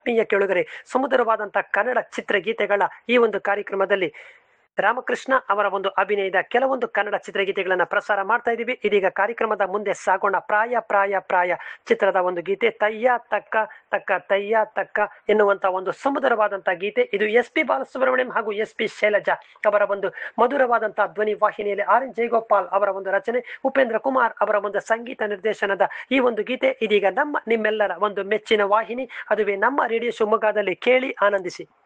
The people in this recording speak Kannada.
ಆತ್ಮೀಯ ಕೆಳಗರೆ ಸುಮಧುರವಾದಂಥ ಕನ್ನಡ ಚಿತ್ರಗೀತೆಗಳ ಈ ಒಂದು ಕಾರ್ಯಕ್ರಮದಲ್ಲಿ ರಾಮಕೃಷ್ಣ ಅವರ ಒಂದು ಅಭಿನಯದ ಕೆಲವೊಂದು ಕನ್ನಡ ಚಿತ್ರಗೀತೆಗಳನ್ನ ಪ್ರಸಾರ ಮಾಡ್ತಾ ಇದ್ದೀವಿ ಇದೀಗ ಕಾರ್ಯಕ್ರಮದ ಮುಂದೆ ಸಾಗೋಣ ಪ್ರಾಯ ಪ್ರಾಯ ಪ್ರಾಯ ಚಿತ್ರದ ಒಂದು ಗೀತೆ ತಯ್ಯ ತಕ್ಕ ತಕ್ಕ ತಯ್ಯ ತಕ್ಕ ಎನ್ನುವಂತ ಒಂದು ಸುಮಧುರವಾದಂತ ಗೀತೆ ಇದು ಎಸ್ ಪಿ ಬಾಲಸುಬ್ರಹ್ಮಣ್ಯಂ ಹಾಗೂ ಎಸ್ ಪಿ ಶೈಲಜಾ ಅವರ ಒಂದು ಮಧುರವಾದಂತಹ ಧ್ವನಿ ವಾಹಿನಿಯಲ್ಲಿ ಆರ್ ಎನ್ ಜಯಗೋಪಾಲ್ ಅವರ ಒಂದು ರಚನೆ ಉಪೇಂದ್ರ ಕುಮಾರ್ ಅವರ ಒಂದು ಸಂಗೀತ ನಿರ್ದೇಶನದ ಈ ಒಂದು ಗೀತೆ ಇದೀಗ ನಮ್ಮ ನಿಮ್ಮೆಲ್ಲರ ಒಂದು ಮೆಚ್ಚಿನ ವಾಹಿನಿ ಅದುವೇ ನಮ್ಮ ರೇಡಿಯೋ ಶಿವಮೊಗ್ಗದಲ್ಲಿ ಕೇಳಿ ಆನಂದಿಸಿ